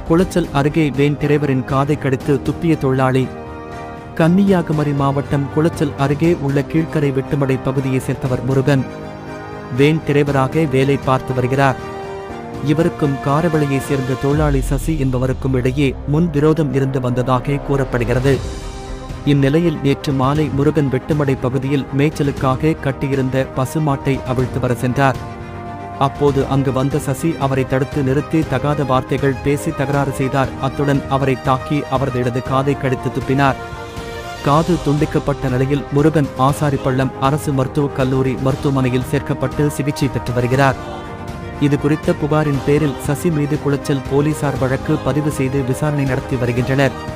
குளச்சல் அருகே வேன் டிரைவரின் காதை கடித்து துப்பிய தொழிலாளி கன்னியாகுமரி மாவட்டம் குளச்சல் அருகே உள்ள கீழ்க்கரை வெட்டுமடை பகுதியைச் சேர்ந்தவர் முருகன் வேன் டிரைவராக வேலை பார்த்து வருகிறார் இவருக்கும் காரவளையைச் சேர்ந்த தொழிலாளி சசி என்பவருக்கும் இடையே முன் விரோதம் இருந்து வந்ததாக கூறப்படுகிறது இந்நிலையில் நேற்று மாலை முருகன் வெட்டுமடை பகுதியில் மேய்ச்சலுக்காக கட்டியிருந்த பசுமாட்டை அவிழ்த்து வர சென்றார் அப்போது அங்கு வந்த சசி அவரை தடுத்து நிறுத்தி தகாத வார்த்தைகள் பேசி தகராறு செய்தார் அத்துடன் அவரை தாக்கி அவரது இடது காதை கடித்து துப்பினார் காது துண்டிக்கப்பட்ட நிலையில் முருகன் ஆசாரிப்பள்ளம் அரசு மருத்துவக் கல்லூரி மருத்துவமனையில் சேர்க்கப்பட்டு சிகிச்சை பெற்று வருகிறார் இது குறித்த புகாரின் பேரில் சசி மீது குளச்சல் போலீசார் வழக்கு பதிவு செய்து விசாரணை நடத்தி வருகின்றனர்